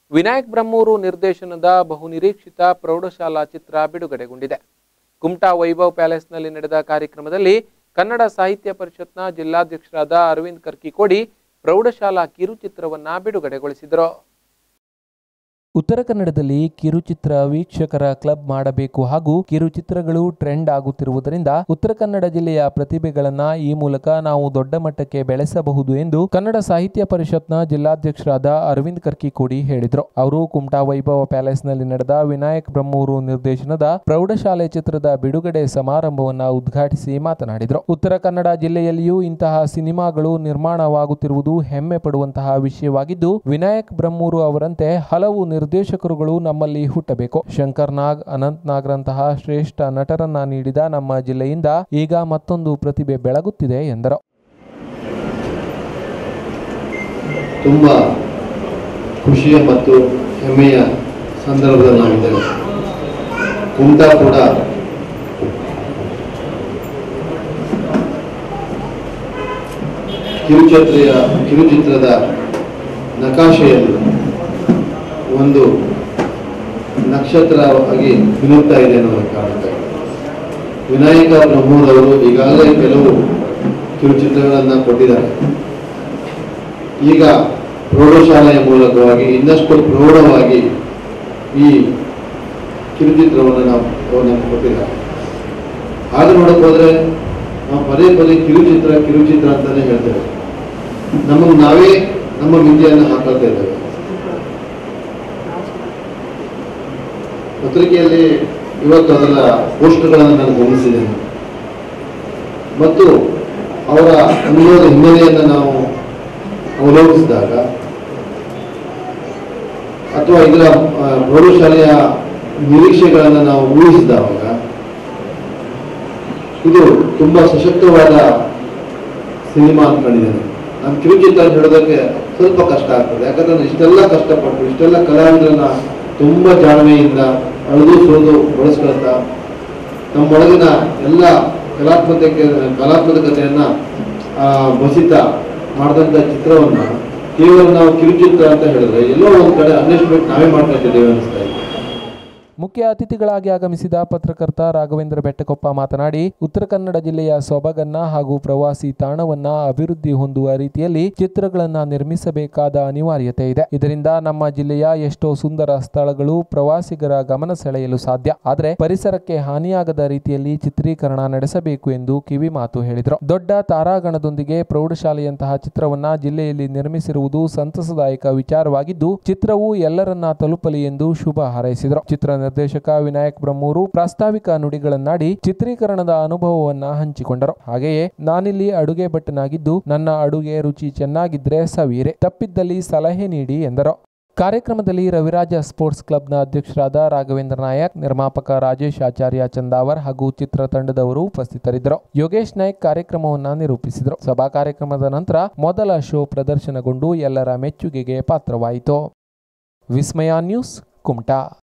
ವಿನಾಯಕ್ ಬ್ರಹ್ಮೂರು ನಿರ್ದೇಶನದ ಬಹುನಿರೀಕ್ಷಿತ ಪ್ರೌಢಶಾಲಾ ಚಿತ್ರ ಬಿಡುಗಡೆಗೊಂಡಿದೆ ಕುಮಟಾ ವೈಭವ್ ಪ್ಯಾಲೇಸ್ನಲ್ಲಿ ನಡೆದ ಕಾರ್ಯಕ್ರಮದಲ್ಲಿ ಕನ್ನಡ ಸಾಹಿತ್ಯ ಪರಿಷತ್ನ ಜಿಲ್ಲಾಧ್ಯಕ್ಷರಾದ ಅರವಿಂದ್ ಕರ್ಕಿಕೋಡಿ ಪ್ರೌಢಶಾಲಾ ಕಿರುಚಿತ್ರವನ್ನ ಬಿಡುಗಡೆಗೊಳಿಸಿದರು ಉತ್ತರ ಕನ್ನಡದಲ್ಲಿ ಕಿರುಚಿತ್ರ ವೀಕ್ಷಕರ ಕ್ಲಬ್ ಮಾಡಬೇಕು ಹಾಗೂ ಕಿರುಚಿತ್ರಗಳು ಟ್ರೆಂಡ್ ಆಗುತ್ತಿರುವುದರಿಂದ ಉತ್ತರ ಕನ್ನಡ ಜಿಲ್ಲೆಯ ಪ್ರತಿಭೆಗಳನ್ನ ಈ ಮೂಲಕ ನಾವು ದೊಡ್ಡ ಮಟ್ಟಕ್ಕೆ ಬೆಳೆಸಬಹುದು ಎಂದು ಕನ್ನಡ ಸಾಹಿತ್ಯ ಪರಿಷತ್ನ ಜಿಲ್ಲಾಧ್ಯಕ್ಷರಾದ ಅರವಿಂದ್ ಕರ್ಕಿಕೋಡಿ ಹೇಳಿದರು ಅವರು ಕುಮಟಾ ವೈಭವ ಪ್ಯಾಲೇಸ್ನಲ್ಲಿ ನಡೆದ ವಿನಾಯಕ್ ಬ್ರಹ್ಮೂರು ನಿರ್ದೇಶನದ ಪ್ರೌಢಶಾಲೆ ಚಿತ್ರದ ಬಿಡುಗಡೆ ಸಮಾರಂಭವನ್ನ ಉದ್ಘಾಟಿಸಿ ಮಾತನಾಡಿದರು ಉತ್ತರ ಕನ್ನಡ ಜಿಲ್ಲೆಯಲ್ಲಿಯೂ ಇಂತಹ ಸಿನಿಮಾಗಳು ನಿರ್ಮಾಣವಾಗುತ್ತಿರುವುದು ಹೆಮ್ಮೆ ಪಡುವಂತಹ ವಿಷಯವಾಗಿದ್ದು ವಿನಾಯಕ್ ಬ್ರಹ್ಮೂರು ಅವರಂತೆ ಹಲವು ನಿರ್ದೇಶಕರುಗಳು ನಮ್ಮಲ್ಲಿ ಹುಟ್ಟಬೇಕು ಶಂಕರ್ ನಾಗ್ ಅನಂತ್ ನಾಗ್ರಂತಹ ಶ್ರೇಷ್ಠ ನಟರನ್ನ ನೀಡಿದ ನಮ್ಮ ಜಿಲ್ಲೆಯಿಂದ ಈಗ ಮತ್ತೊಂದು ಪ್ರತಿಭೆ ಬೆಳಗುತ್ತಿದೆ ಎಂದರು ತುಂಬ ಖುಷಿಯ ಮತ್ತು ಹೆಮ್ಮೆಯ ಸಂದರ್ಭದಲ್ಲಿ ನಾವಿದ್ದೇವೆ ಕುಮಟಾ ಕೂಡ ಕಿರುಚಿತ್ರೆಯ ಕಿರುಚಿತ್ರದ ನಕಾಶೆಯಲ್ಲಿ ಒಂದು ನಕ್ಷತ್ರವಾಗಿ ಮಿನುಗ್ತಾ ಇದೆ ಅನ್ನೋದಕ್ಕೆ ಕಾಣುತ್ತೆ ವಿನಾಯಕ ಬ್ರಹ್ಮೂರವರು ಈಗಾಗಲೇ ಕೆಲವು ಕಿರುಚಿತ್ರಗಳನ್ನು ಕೊಟ್ಟಿದ್ದಾರೆ ಈಗ ಪ್ರೌಢಶಾಲೆಯ ಮೂಲಕವಾಗಿ ಇನ್ನಷ್ಟು ಪ್ರೌಢವಾಗಿ ಈ ಕಿರುಚಿತ್ರವನ್ನು ನಾವು ಅವರು ನಮ್ಗೆ ಕೊಟ್ಟಿದ್ದಾರೆ ಹಾಗೆ ನೋಡಕ್ ಹೋದ್ರೆ ನಾವು ಪದೇ ಪದೇ ಕಿರುಚಿತ್ರ ಕಿರುಚಿತ್ರ ಅಂತಾನೆ ಹೇಳ್ತೇವೆ ನಮಗೆ ನಾವೇ ನಮ್ಮ ಮಿತಿಯನ್ನು ಹಾಕೊಳ್ತಾ ಇದ್ದೇವೆ ಪತ್ರಿಕೆಯಲ್ಲಿ ಇವತ್ತು ಅದರ ಪೋಸ್ಟ್ಗಳನ್ನು ನಾನು ಗಮನಿಸಿದ್ದೇನೆ ಮತ್ತು ಅವರ ಅನುಭವದ ಹಿನ್ನೆಲೆಯನ್ನು ನಾವು ಅವಲೋಕಿಸಿದಾಗ ಅಥವಾ ಇದರ ಆ, ಪ್ರೌಢಶಾಲೆಯ ನಿರೀಕ್ಷೆಗಳನ್ನು ನಾವು ಊಹಿಸಿದಾಗ ಇದು ತುಂಬಾ ಸಶಕ್ತವಾದ ಸಿನಿಮಾ ಅನ್ಕೊಂಡಿದ್ದೇನೆ ನಾನು ಕಿರುಚಿತ್ರ ಅಂತ ಹೇಳೋದಕ್ಕೆ ಸ್ವಲ್ಪ ಕಷ್ಟ ಆಗ್ತದೆ ಯಾಕಂದ್ರೆ ನಾನು ಇಷ್ಟೆಲ್ಲ ಕಷ್ಟಪಟ್ಟು ಇಷ್ಟೆಲ್ಲ ಕಲಾವಿದರನ್ನ ತುಂಬಾ ಜಾಣ್ಮೆಯಿಂದ ಅಳೆದು ಸೋದು ಬಳಸ್ಕೊಳ್ತಾ ನಮ್ಮೊಳಗಿನ ಎಲ್ಲ ಕಲಾತ್ಮಕತೆ ಕಲಾತ್ಮಕತೆಯನ್ನ ಆ, ಬಸಿತ ಮಾಡಿದಂಥ ಚಿತ್ರವನ್ನ ಕೇವಲ ನಾವು ಕಿರುಚಿತ್ರ ಅಂತ ಹೇಳಿದ್ರೆ ಎಲ್ಲೋ ಒಂದ್ ಕಡೆ ಅನ್ವೇಷಣೆ ನಾವೇ ಮಾಡ್ಕೊಳ್ತಿದ್ದೇವೆ ಅನಿಸ್ತಾ ಇದೆ ಮುಖ್ಯ ಅತಿಥಿಗಳಾಗಿ ಆಗಮಿಸಿದ ಪತ್ರಕರ್ತ ರಾಘವೇಂದ್ರ ಬೆಟ್ಟಕೊಪ್ಪ ಮಾತನಾಡಿ ಉತ್ತರ ಕನ್ನಡ ಜಿಲ್ಲೆಯ ಸೊಬಗನ್ನ ಹಾಗೂ ಪ್ರವಾಸಿ ತಾಣವನ್ನ ಅಭಿವೃದ್ಧಿ ಹೊಂದುವ ರೀತಿಯಲ್ಲಿ ಚಿತ್ರಗಳನ್ನ ನಿರ್ಮಿಸಬೇಕಾದ ಅನಿವಾರ್ಯತೆ ಇದೆ ಇದರಿಂದ ನಮ್ಮ ಜಿಲ್ಲೆಯ ಎಷ್ಟೋ ಸುಂದರ ಸ್ಥಳಗಳು ಪ್ರವಾಸಿಗರ ಗಮನ ಸೆಳೆಯಲು ಸಾಧ್ಯ ಆದರೆ ಪರಿಸರಕ್ಕೆ ಹಾನಿಯಾಗದ ರೀತಿಯಲ್ಲಿ ಚಿತ್ರೀಕರಣ ನಡೆಸಬೇಕು ಎಂದು ಕಿವಿ ಮಾತು ಹೇಳಿದರು ದೊಡ್ಡ ತಾರಾಗಣದೊಂದಿಗೆ ಪ್ರೌಢಶಾಲೆಯಂತಹ ಚಿತ್ರವನ್ನ ಜಿಲ್ಲೆಯಲ್ಲಿ ನಿರ್ಮಿಸಿರುವುದು ಸಂತಸದಾಯಕ ವಿಚಾರವಾಗಿದ್ದು ಚಿತ್ರವು ಎಲ್ಲರನ್ನ ತಲುಪಲಿ ಎಂದು ಶುಭ ಹಾರೈಸಿದರು ಚಿತ್ರ ನಿರ್ದೇಶಕ ವಿನಾಯಕ್ ಬ್ರಹ್ಮೂರು ಪ್ರಾಸ್ತಾವಿಕ ನುಡಿಗಳನ್ನಾಡಿ ಚಿತ್ರೀಕರಣದ ಅನುಭವವನ್ನ ಹಂಚಿಕೊಂಡರು ಹಾಗೆಯೇ ನಾನಿಲ್ಲಿ ಅಡುಗೆ ಭಟ್ಟನಾಗಿದ್ದು ನನ್ನ ಅಡುಗೆ ರುಚಿ ಚೆನ್ನಾಗಿದ್ರೆ ಸವೀರೆ ತಪ್ಪಿದ್ದಲ್ಲಿ ಸಲಹೆ ನೀಡಿ ಎಂದರು ಕಾರ್ಯಕ್ರಮದಲ್ಲಿ ರವಿರಾಜ ಸ್ಪೋರ್ಟ್ಸ್ ಕ್ಲಬ್ನ ಅಧ್ಯಕ್ಷರಾದ ರಾಘವೇಂದ್ರ ನಾಯಕ್ ನಿರ್ಮಾಪಕ ರಾಜೇಶ್ ಆಚಾರ್ಯ ಚಂದಾವರ್ ಹಾಗೂ ಚಿತ್ರತಂಡದವರು ಉಪಸ್ಥಿತರಿದ್ದರು ಯೋಗೇಶ್ ನಾಯ್ಕ್ ಕಾರ್ಯಕ್ರಮವನ್ನ ನಿರೂಪಿಸಿದರು ಸಭಾ ಕಾರ್ಯಕ್ರಮದ ನಂತರ ಮೊದಲ ಶೋ ಪ್ರದರ್ಶನಗೊಂಡು ಎಲ್ಲರ ಮೆಚ್ಚುಗೆಗೆ ಪಾತ್ರವಾಯಿತು ವಿಸ್ಮಯ ನ್ಯೂಸ್ ಕುಮಟಾ